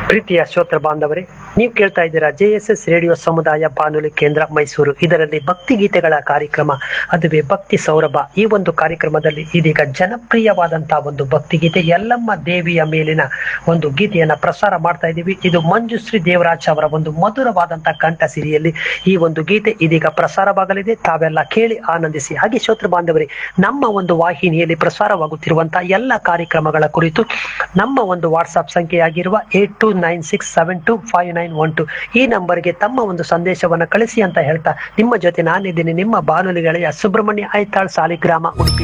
ಪ್ರೀತಿಯ ಶ್ರೋತೃ ಬಾಂಧವರೇ ನೀವು ಕೇಳ್ತಾ ಇದ್ದೀರಾ ಜೆ ಎಸ್ ಎಸ್ ರೇಡಿಯೋ ಸಮುದಾಯ ಬಾನುಲಿ ಕೇಂದ್ರ ಮೈಸೂರು ಇದರಲ್ಲಿ ಭಕ್ತಿ ಗೀತೆಗಳ ಕಾರ್ಯಕ್ರಮ ಅದುವೇ ಭಕ್ತಿ ಸೌರಭ ಈ ಒಂದು ಕಾರ್ಯಕ್ರಮದಲ್ಲಿ ಇದೀಗ ಜನಪ್ರಿಯವಾದಂತಹ ಒಂದು ಭಕ್ತಿ ಗೀತೆ ಯಲ್ಲಮ್ಮ ದೇವಿಯ ಮೇಲಿನ ಒಂದು ಗೀತೆಯನ್ನ ಪ್ರಸಾರ ಮಾಡ್ತಾ ಇದ್ದೀವಿ ಇದು ಮಂಜುಶ್ರೀ ದೇವರಾಜ್ ಅವರ ಒಂದು ಮಧುರವಾದಂತಹ ಕಂಠ ಸಿರಿಯಲ್ಲಿ ಈ ಒಂದು ಗೀತೆ ಇದೀಗ ಪ್ರಸಾರವಾಗಲಿದೆ ತಾವೆಲ್ಲ ಕೇಳಿ ಆನಂದಿಸಿ ಹಾಗೆ ಶ್ರೋತೃ ಬಾಂಧವರೇ ನಮ್ಮ ಒಂದು ವಾಹಿನಿಯಲ್ಲಿ ಪ್ರಸಾರವಾಗುತ್ತಿರುವಂತಹ ಎಲ್ಲ ಕಾರ್ಯಕ್ರಮಗಳ ಕುರಿತು ನಮ್ಮ ಒಂದು ವಾಟ್ಸ್ಆಪ್ ಸಂಖ್ಯೆಯಾಗಿರುವ eight two nine six seven two five nine one two ಈ ನಂಬರ್ಗೆ ತಮ್ಮ ಒಂದು ಸಂದೇಶವನ್ನು ಕಳಿಸಿ ಅಂತ ಹೇಳ್ತಾ ನಿಮ್ಮ ಜೊತೆ ನಾನಿದ್ದೀನಿ ನಿಮ್ಮ ಬಾನುಲಿ ಗೆಳೆಯ ಸುಬ್ರಹ್ಮಣ್ಯ ಐತಾಳ್ ಸಾಲಿಗ್ರಾಮ ಉಡುಪಿ